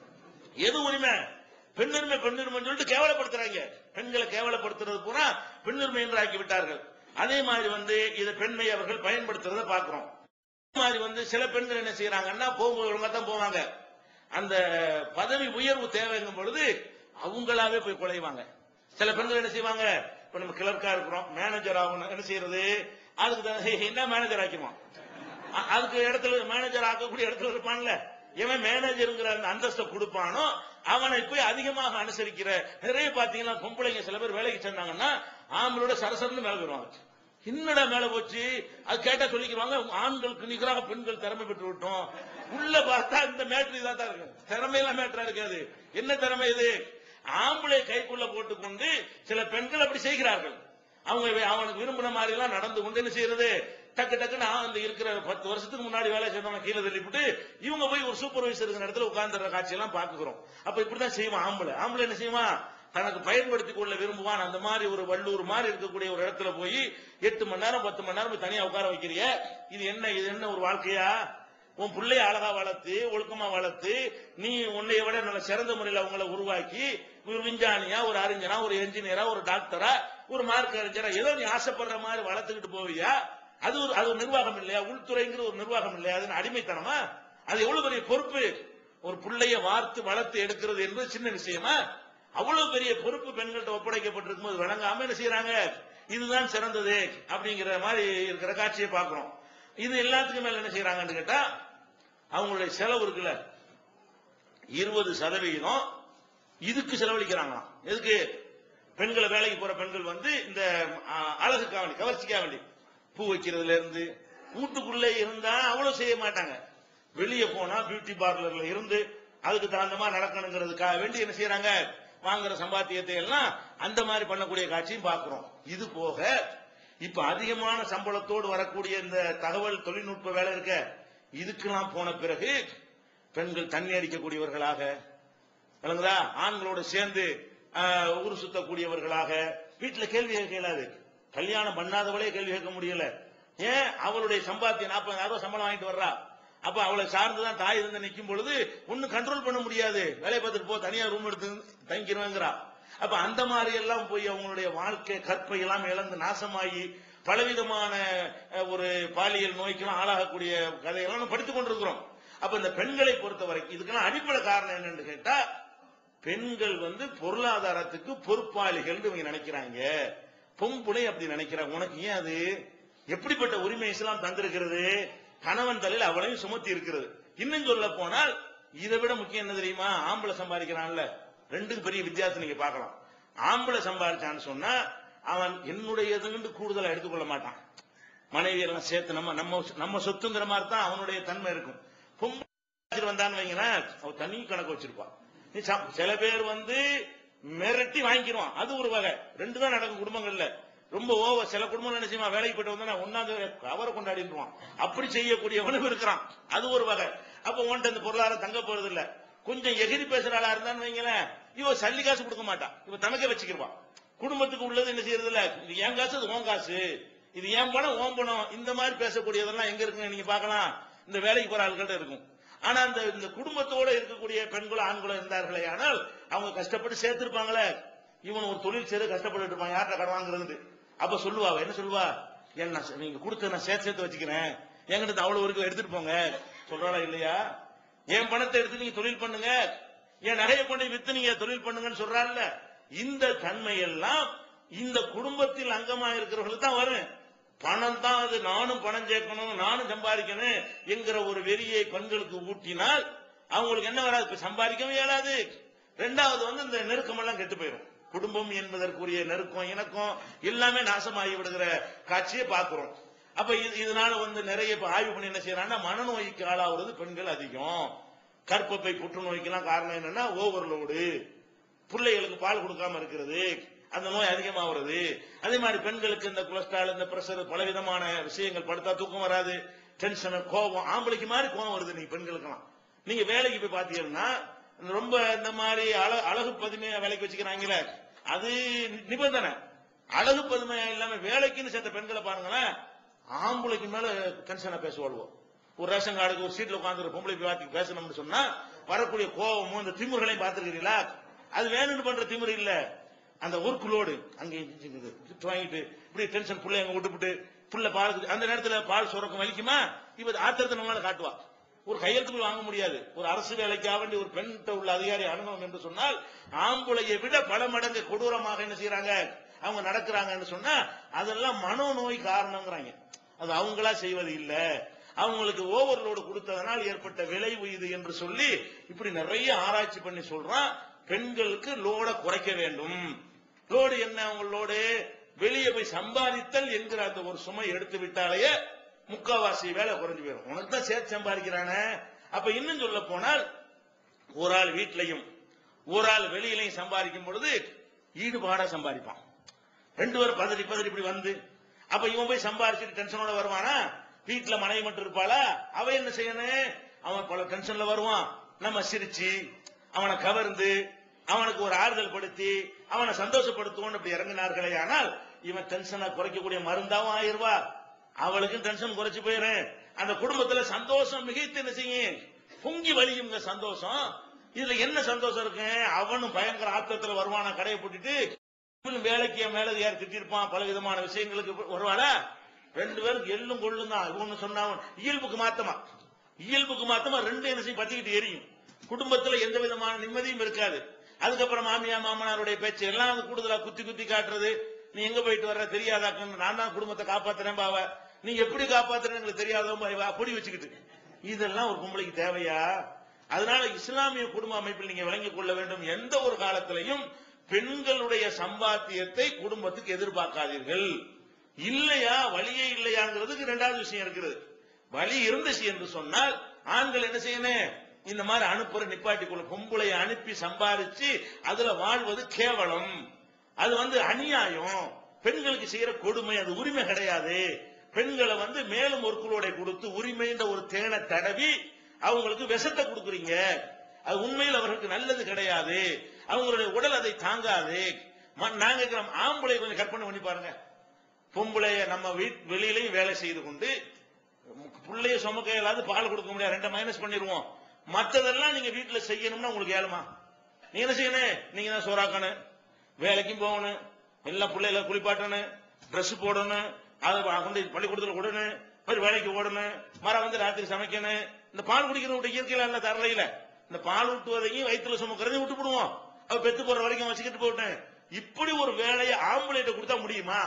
எது உரிமை பெண்ணுரிமை பெண்ணுரிமை சொல்லிட்டு கேவலப்படுத்துறாங்க பெண்களை கேவலப்படுத்துறது பூரா பெண்ணுரிமை என்று ஆக்கி விட்டார்கள் அதே மாதிரி வந்து இதை பெண்ணை அவர்கள் பயன்படுத்துறத பாக்குறோம் அதே மாதிரி வந்து சில பெண்கள் என்ன செய்யறாங்கன்னா போகும்போது ஒழுங்கா தான் போவாங்க அந்த பதவி உயர்வு தேவைங்கும் பொழுது அவங்களாவே போய் குலைவாங்க சில பெண்கள் என்ன செய்வாங்க இப்ப நம்ம கிளர்க்கா இருக்கிறோம் மேனேஜர் ஆகணும் என்ன செய்யறது அதுக்கு தான் என்ன மேனேஜர் ஆக்கிடுவோம் அ- அதுக்கு இடத்துல மேனேஜர் ஆக்கக்கூடிய இடத்துல இருப்பான்ல எவன் மேனேஜருங்கிற அந்த அந்தஸ்தை கொடுப்பானோ அவனை போய் அதிகமாக அனுசரிக்கிற நிறைய பாத்தீங்கன்னா பொம்பளைங்க சில பேர் வேலைக்கு சேர்ந்தாங்கன்னா ஆம்பளோட சரசரன்னு மேல வருவாங்க என்னடா மேல போச்சு அது கேட்டா சொல்லிக்கிறாங்க ஆண்களுக்கு நிகராக பெண்கள் திறமை பெற்று விட்டோம் உள்ள பார்த்தா இந்த மேட்ரு இதான் தான் இருக்கு திறமையெல்லாம் மேட்டரா இருக்காது என்ன திறமை இது ஆம்பளை கைக்குள்ள போட்டுக்கொண்டு சில பெண்கள் அப்படி செய்கிறார்கள் அவங்க வே- அவனுக்கு விரும்பின மாதிரி எல்லாம் நடந்து கொண்டு என்ன செய்யறது டக்கு டக்குன்னு ஆ- அந்த இருக்கிற பத்து வருஷத்துக்கு முன்னாடி வேலை செய்தவங்க கீழே தள்ளிவிட்டு இவங்க போய் ஒரு சூப்பர்வைசர் இருக்கிற இடத்துல உட்கார்ந்துற காட்சியெல்லாம் பாக்குறோம் அப்ப இப்படிதான் செய்வான் ஆம்பளை ஆம்பளை என்ன செய்வான் தனக்கு பயன்படுத்திக் கொள்ள விரும்புவான் அந்த மாதிரி ஒரு வள்ளூர் மாதிரி இருக்கக்கூடிய ஒரு இடத்துல போய் எட்டு மணி நேரம் பத்து மணி நேரம் போய் தனியா உட்கார வைக்கிறிய இது என்ன இது என்ன ஒரு வாழ்க்கையா உன் பிள்ளைய அழகா வளர்த்து ஒழுக்கமா வளர்த்து நீ உன்னைய விட நல்ல சிறந்த முறையில் அவங்கள உருவாக்கி ஒரு விஞ்ஞானியா ஒரு அறிஞரா ஒரு என்ஜினியரா ஒரு டாக்டரா ஒரு மார்க் அறிஞரா ஏதோ நீ ஆசைப்படுற மாதிரி வளர்த்துக்கிட்டு போவியா அது ஒரு அது ஒரு நிர்வாகம் இல்லையா உள்துறைங்கிற ஒரு நிர்வாகம் இல்லையா அது என்ன அடிமைத்தனமா அது எவ்வளவு பெரிய பொறுப்பு ஒரு பிள்ளைய வார்த்து வளர்த்து எடுக்கிறது என்பது சின்ன விஷயமா அவ்வளவு பெரிய பொறுப்பு பெண்கள்ட்ட ஒப்படைக்கப்பட்டிருக்கும் போது வழங்காம என்ன செய்யறாங்க இதுதான் சிறந்தது அப்படிங்கிற மாதிரி இருக்கிற காட்சியை பார்க்கிறோம் இது எல்லாத்துக்கும் மேல என்ன செய்யறாங்கன்னு கேட்டா அவங்களுடைய செலவு இருக்குல்ல இருபது சதவிகிதம் இதுக்கு செலவழிக்கிறாங்களாம் எதுக்கு பெண்களை வேலைக்கு போற பெண்கள் வந்து இந்த ஆ, அழகுக்காக வேண்டி கவர்ச்சிக்காக வேண்டி பூ வைக்கிறதுல இருந்து வீட்டுக்குள்ளே இருந்தா அவ்வளவு செய்ய மாட்டாங்க வெளியே போனா பியூட்டி பார்லர்ல இருந்து அதுக்கு தகுந்த மாதிரி நடக்கணுங்கிறதுக்காக வேண்டி என்ன செய்யறாங்க வாங்குற சம்பாத்தியத்தை எல்லாம் அந்த மாதிரி பண்ணக்கூடிய காட்சியும் பார்க்கிறோம் இது போக இப்ப அதிகமான சம்பளத்தோடு வரக்கூடிய இந்த தகவல் தொழில்நுட்ப வேலை இருக்க இதுக்கெல்லாம் போன பிறகு பெண்கள் தண்ணி அடிக்கக்கூடியவர்களாக விளங்குதா ஆண்களோட சேர்ந்து ஆஹ், ஊர் சுத்தக்கூடியவர்களாக வீட்டுல கேள்வி கேட்க இயலாது கல்யாணம் பண்ணாதவளே கேள்வி கேட்க முடியல ஏன் அவளுடைய சம்பாத்தியம் நாற்பதாயிரம் ரூபாய் சம்பளம் வாங்கிட்டு வர்றா அப்ப அவளை சார்ந்துதான் தாய் இருந்து நிக்கும் பொழுது ஒன்னும் கண்ட்ரோல் பண்ண முடியாது வேலையை பார்த்துட்டு போ தனியா ரூம் எடுத்து தங்கிடுவேங்கிறா அப்ப அந்த மாதிரி எல்லாம் போய் அவங்களுடைய வாழ்க்கை கற்பை எல்லாம் இழந்து நாசமாகி பலவிதமான அஹ், ஒரு பாலியல் நோய்க்கெல்லாம் ஆளாகக்கூடிய கதையெல்லாம் நம்ம படித்துக் கொண்டிருக்கிறோம் அப்ப இந்த பெண்களை பொறுத்த வரைக்கும் இதுக்கெல்லாம் அடிப்படை காரணம் என்னன்னு கேட்டா பெண்கள் வந்து பொருளாதாரத்துக்கு பொறுப்பாளிகள் இவங்க நினைக்கிறாங்க பொம்புளை அப்படி நினைக்கிறாங்க உனக்கு ஏன் அது எப்படிப்பட்ட உரிமை இஸ்லாம் தந்திருக்கிறது கணவன் தலையில் அவளையும் சுமத்தி இருக்கிறது இன்னும் சொல்ல போனால் இதை விட முக்கியம் என்ன தெரியுமா ஆம்பளை சம்பாதிக்கிறான்ல ரெண்டுக்கும் பெரிய வித்தியாசம் நீங்க பார்க்கலாம் ஆம்பளை சம்பாதிச்சான்னு சொன்னா அவன் என்னுடையதுன்னு கூடுதலா எடுத்துக்கொள்ள மாட்டான் மனைவி எல்லாம் சேர்த்து நம்ம நம்ம நம்ம சொத்துங்கிற மாதிரி தான் அவனுடைய தன்மை இருக்கும் பொம்பளை வச்சுட்டு வந்தான்னு வைங்களேன் அவ தனி கணக்கு வச்சிருப்பான் நீ சம்- சில பேர் வந்து மிரட்டி வாங்கிடுவான் அது ஒரு வகை ரெண்டு தான் நடக்கும் குடும்பங்கள்ல ரொம்ப ஓவர் சில குடும்பம் என்ன செய்வான் வேலைக்கு போயிட்டு வந்தா ஒன்னாவது அவரை கொண்டாடிடுவான் அப்படி செய்யக்கூடியவனும் இருக்கிறான் அது ஒரு வகை அப்ப உன்கிட்ட இந்த பொருளாதாரம் தங்க போறது இல்ல கொஞ்சம் எகிரி பேசுற ஆளா இருந்தான்னு வைங்களேன் இவ சல்லி காசு கொடுக்க மாட்டான் இவ தனக்கே வச்சுக்கிடுவான் குடும்பத்துக்கு உள்ளது என்ன செய்யறது இல்ல இது என் காசு அது உன் காசு இது என் பணம் ஓன் பணம் இந்த மாதிரி பேசக்கூடியதெல்லாம் எங்க இருக்குங்க நீங்க பார்க்கலாம் இந்த வேலைக்கு போற ஆள்கிட்ட இருக்கும் ஆனா அந்த இந்த குடும்பத்தோட இருக்கக்கூடிய பெண்களோ ஆண்களோ இருந்தார்களே ஆனால் அவங்க கஷ்டப்பட்டு சேர்த்திருப்பாங்களே இவன் ஒரு தொழில் செய்து கஷ்டப்பட்டு இருப்பான் யார்கிட்ட கடன் வாங்குறது அப்ப சொல்லுவா அவ என்ன சொல்லுவா என்ன நீங்க கொடுத்த நான் சேர்த்து சேர்த்து வச்சுக்கிறேன் என்கிட்ட அவ்வளவு வரைக்கும் எடுத்துட்டு போங்க சொல்றாளா இல்லையா என் பணத்தை எடுத்து நீங்க தொழில் பண்ணுங்க என் நகையை கொண்டு வித்து நீங்க தொழில் பண்ணுங்கன்னு சொல்றாள்ல இந்த தன்மை எல்லாம் இந்த குடும்பத்தில் அங்கமா இருக்கிறவர்களுக்கு தான் வரும் பணம் தான் அது நானும் பணம் சேர்க்கணும் நானும் சம்பாதிக்கணும் என்கிற ஒரு வெறியை பெண்களுக்கு ஊட்டினால் அவங்களுக்கு என்ன வராது இப்ப சம்பாதிக்கவும் இயலாது ரெண்டாவது வந்து இந்த நெருக்கம் எல்லாம் கெட்டு போயிடும் குடும்பம் என்பதற்குரிய நெருக்கம் இணக்கம் எல்லாமே நாசமாகி விடுகிற காட்சியை பார்க்கிறோம் அப்ப இது- இதனால வந்து நிறைய இப்ப ஆய்வு பண்ணி என்ன செய்யறாங்கன்னா மனநோய்க்கு ஆளாவது பெண்கள் அதிகம் கற்பப்பை புற்றுநோய்க்கெல்லாம் காரணம் என்னன்னா ஓவர்லோடு பிள்ளைகளுக்கு பால் கொடுக்காம இருக்கிறது அந்த நோய் அதிகமாகிறது அதே மாதிரி பெண்களுக்கு இந்த கொலஸ்ட்ரால் இந்த பிரஷர் பலவிதமான விஷயங்கள் படுத்தா தூக்கம் வராது டென்ஷன் கோபம் ஆம்பளைக்கு மாதிரி கோபம் வருது நீங்க பெண்களுக்கெல்லாம் நீங்க வேலைக்கு போய் பாத்தீங்கன்னா ரொம்ப இந்த மாதிரி அழ- அழகு பதுமையா வேலைக்கு வச்சுக்கிறாங்களே அது நிபந்தனை அழகு பதுமையா இல்லாம வேலைக்குன்னு சேர்த்த பெண்களை பாருங்களேன் ஆம்பளைக்கு மேல டென்ஷனா பேசுவாள்வோம் ஒரு ரேஷன் கார்டுக்கு ஒரு சீட்ல உட்கார்ந்து பொம்பளை பார்த்து பேசணும்னு சொன்னா வரக்கூடிய கோபமும் இந்த திமுறைகளையும் பார்த்திருக்கிறீங்களா அது வேணும்னு பண்ற திமிரு இல்ல அந்த ஒர்க் லோடு அங்க இருக்குது. திட்டு வாங்கிட்டு இப்படி டென்ஷன் புள்ள அங்க விட்டுப்புட்டு புள்ள பால் அந்த நேரத்துல பால் சுரக்கம் வலிக்குமா இவ ஆத்திரத்தை நம்மளால காட்டுவா ஒரு கையெழுத்து வாங்க முடியாது ஒரு அரசு வேலைக்காக வேண்டி ஒரு பெண்கிட்ட உள்ள அதிகாரி அணுகணும் என்று சொன்னால் ஆம்பளையை விட பல மடங்கு கொடூரமாக என்ன செய்யறாங்க அவங்க நடக்கிறாங்கன்னு சொன்னா அதெல்லாம் மனோநோய் காரணங்கிறாங்க அது அவங்களா செய்வது இல்ல அவங்களுக்கு ஓவர்லோடு கொடுத்ததனால் ஏற்பட்ட விளைவு இது என்று சொல்லி இப்படி நிறைய ஆராய்ச்சி பண்ணி சொல்றான் பெண்களுக்கு லோட குறைக்க வேண்டும் லோடு என்ன அவங்க லோடு வெளியே போய் சம்பாதித்தல் என்கிற அந்த ஒரு சுமை எடுத்து விட்டாலேயே முக்காவாசி வேலை குறைஞ்சு போயிடும் உனக்கு தான் சேர்த்து சம்பாதிக்கிறானே அப்ப இன்னும் சொல்ல போனால் ஒரு ஆள் வீட்லயும் ஒரு ஆள் வெளியிலையும் சம்பாதிக்கும் பொழுது ஈடுபாடா சம்பாதிப்பான் ரெண்டு பேரும் பதறி பதறி இப்படி வந்து அப்ப இவன் போய் சம்பாரிச்சுட்டு டென்ஷனோட வருவானா வீட்டுல மனைவி மட்டும் இருப்பாளா அவ என்ன செய்யணும் அவன் பல டென்ஷன்ல வருவான் நம்ம சிரிச்சு அவனை கவர்ந்து அவனுக்கு ஒரு ஆறுதல் படுத்தி அவனை சந்தோஷப்படுத்துவோம் இப்படி இறங்கினார்களே ஆனால் இவன் டென்ஷனை குறைக்கக்கூடிய மருந்தாவும் ஆயிருவா அவளுக்கும் டென்ஷன் குறைச்சு போயிரும் அந்த குடும்பத்துல சந்தோஷம் மிகைத்து என்ன செய்யும் பொங்கி வழியுங்க சந்தோஷம் இதுல என்ன சந்தோஷம் இருக்கு அவனும் பயங்கர ஆத்திரத்துல வருவானா கடையை போட்டுட்டு இவனும் வேலைக்கு என் மேல யார் திட்டிருப்பான் பல விதமான விஷயங்களுக்கு வருவாளா ரெண்டு பேரும் எள்ளும் கொள்ளும் தான் இவனு சொன்னா இயல்புக்கு மாத்தமா இயல்புக்கு மாத்தமா ரெண்டு என்ன செய்யும் பத்திக்கிட்டு எரியும் குடும்பத்துல எந்த விதமான நிம்மதியும் இருக்காது அதுக்கப்புறம் மாமியா மாமனாருடைய பேச்சு எல்லாம் அது கூடுதலா குத்தி குத்தி காட்டுறது நீ எங்க போயிட்டு வர்ற தெரியாதாக்குன்னு நான் தான் குடும்பத்தை காப்பாத்துறேன் பாவ நீ எப்படி காப்பாத்துறேன்னு எங்களுக்கு தெரியாதோ பாவா, பொடி வச்சுக்கிட்டு இதெல்லாம் ஒரு பொம்பளைக்கு தேவையா அதனால இஸ்லாமிய குடும்ப அமைப்பில் நீங்க விளங்கிக் கொள்ள வேண்டும் எந்த ஒரு காலத்திலையும் பெண்களுடைய சம்பாத்தியத்தை குடும்பத்துக்கு எதிர்பார்க்காதீர்கள் இல்லையா வழியே இல்லையாங்கிறதுக்கு இரண்டாவது விஷயம் இருக்குது வழி இருந்துச்சு என்று சொன்னால் ஆண்கள் என்ன செய்யணும் இந்த மாதிரி அனுப்புற நிப்பாட்டி கொள்ள பொம்பளையை அனுப்பி சம்பாரிச்சு அதுல வாழ்வது கேவலம் அது வந்து அநியாயம் பெண்களுக்கு செய்யற கொடுமை அது உரிமை கிடையாது பெண்களை வந்து மேலும் ஒரு குழுவை கொடுத்து உரிமைன்ற ஒரு தேனை தடவி அவங்களுக்கு விஷத்தை கொடுக்குறீங்க அது உண்மையில் அவர்களுக்கு நல்லது கிடையாது அவங்களுடைய உடல் அதை தாங்காது ம- நாங்க இருக்கிற ஆம்பளை கொஞ்சம் கற்பனை பண்ணி பாருங்க பொம்பளைய நம்ம வீட் வெளியிலையும் வேலை செய்து கொண்டு பிள்ளைய சுமக்க இயலாது பால் கொடுக்க முடியாது ரெண்டை மைனஸ் பண்ணிடுவோம் மத்ததெல்லாம் நீங்க வீட்டுல செய்யணும்னா உங்களுக்கு ஏழுமா நீங்க என்ன செய்யணும் நீங்க தான் சோறாக்கணும் வேலைக்கும் போகணும் எல்லா பிள்ளைகளை குளிப்பாட்டணும் Dress போடணும் அதை கொண்டு பள்ளிக்கூடத்துல விடணும் மாதிரி வேலைக்கு ஓடணும் மரம் வந்து ராத்திரி சமைக்கணும் இந்த பால் குடிக்கிறது இயற்கையில இல்ல தரலையில இந்த பால் ஊட்டுவதையும் வயிற்றுல சுமக்கிறதையும் விட்டு போடுவோம் அவ பெத்து போற வரைக்கும் வச்சுக்கிட்டு போட்டேன் இப்படி ஒரு வேலையை ஆம்பளைட்ட கொடுத்தா முடியுமா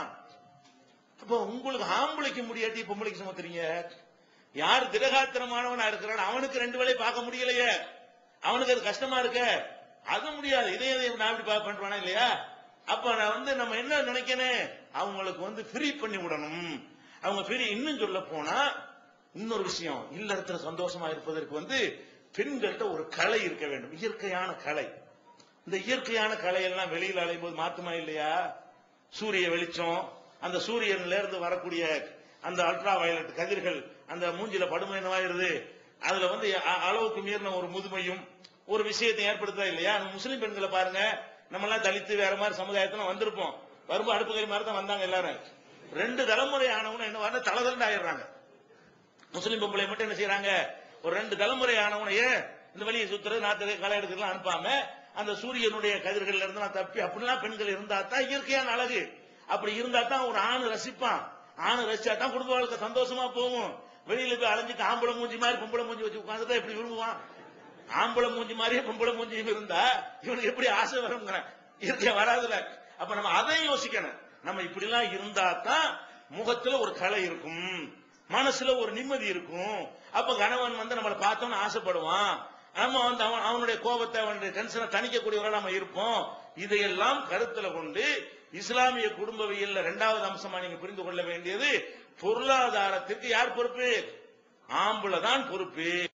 அப்போ உங்களுக்கு ஆம்பளைக்கு முடியாட்டி பொம்பளைக்கு சுமத்துறீங்க யார் திரகாத்திரமானவனா இருக்கிறான் அவனுக்கு ரெண்டு வேலையை பார்க்க முடியலையே அவனுக்கு அது கஷ்டமா இருக்க அது முடியாது இதே இதையும் நான் இப்படி பா- பண்றானா இல்லையா அப்ப நான் வந்து நம்ம என்ன நினைக்கணும் அவங்களுக்கு வந்து ஃப்ரீ பண்ணி விடணும் அவங்க ஃப்ரீ இன்னும் சொல்ல போனா இன்னொரு விஷயம் இல்லறத்துல சந்தோஷமா இருப்பதற்கு வந்து பெண்கள்கிட்ட ஒரு கலை இருக்க வேண்டும் இயற்கையான கலை இந்த இயற்கையான கலையெல்லாம் வெளியில் அலையும் போது மாத்துமா இல்லையா சூரிய வெளிச்சம் அந்த சூரியன்ல இருந்து வரக்கூடிய அந்த அல்ட்ரா வயலட் கதிர்கள் அந்த மூஞ்சில படுமை என்னவாயிருது அதுல வந்து அ- அளவுக்கு மீறின ஒரு முதுமையும் ஒரு விஷயத்தை ஏற்படுத்தா இல்லையா நம்ம முஸ்லிம் பெண்களை பாருங்க நம்ம எல்லாம் தலித்து வேற மாதிரி சமுதாயத்துல வந்திருப்போம் வரும்போது அடுப்பு கறி மாதிரி தான் வந்தாங்க எல்லாரும் ரெண்டு தலைமுறை ஆனவங்க என்ன வந்து தலைதண்டு ஆயிடுறாங்க முஸ்லிம் பொம்பளை மட்டும் என்ன செய்யறாங்க ஒரு ரெண்டு தலைமுறை ஆனவனையே இந்த வழியை சுத்துறது நாத்து களை எடுக்கிறதுலாம் அனுப்பாம அந்த சூரியனுடைய கதிர்கள்ல இருந்து நான் தப்பி அப்படிலாம் பெண்கள் இருந்தா தான் இயற்கையான அழகு அப்படி இருந்தா தான் ஒரு ஆண் ரசிப்பான் ஆண் ரசிச்சா தான் குடும்ப வாழ்க்கை சந்தோஷமா போகும் வெளியில போய் அலைஞ்சிட்டு ஆம்பளை மூஞ்சி மாதிரி பொம்பளை மூஞ்சி வச்சு உட்காந்துட்டா எப்படி விரும்புவான் ஆம்பளை மூஞ்சி மாதிரியே பொம்பளை மூஞ்சியும் இருந்தா இவனுக்கு எப்படி ஆசை வருங்கிற இயற்கையா வராதுல அப்ப நம்ம அதையும் யோசிக்கணும் நம்ம இப்படி எல்லாம் இருந்தா தான் முகத்துல ஒரு கலை இருக்கும் மனசுல ஒரு நிம்மதி இருக்கும் அப்ப கணவன் வந்து நம்மளை பார்த்தோம்னு ஆசைப்படுவான் நம்ம வந்து அவன் அவனுடைய கோபத்தை அவனுடைய டென்ஷனை தணிக்கக்கூடியவரா நம்ம இருப்போம் இதையெல்லாம் கருத்துல கொண்டு இஸ்லாமிய குடும்பவியல்ல இரண்டாவது அம்சமா நீங்க புரிந்து கொள்ள வேண்டியது பொருளாதாரத்திற்கு யார் பொறுப்பு ஆம்பளை தான் பொறுப்பு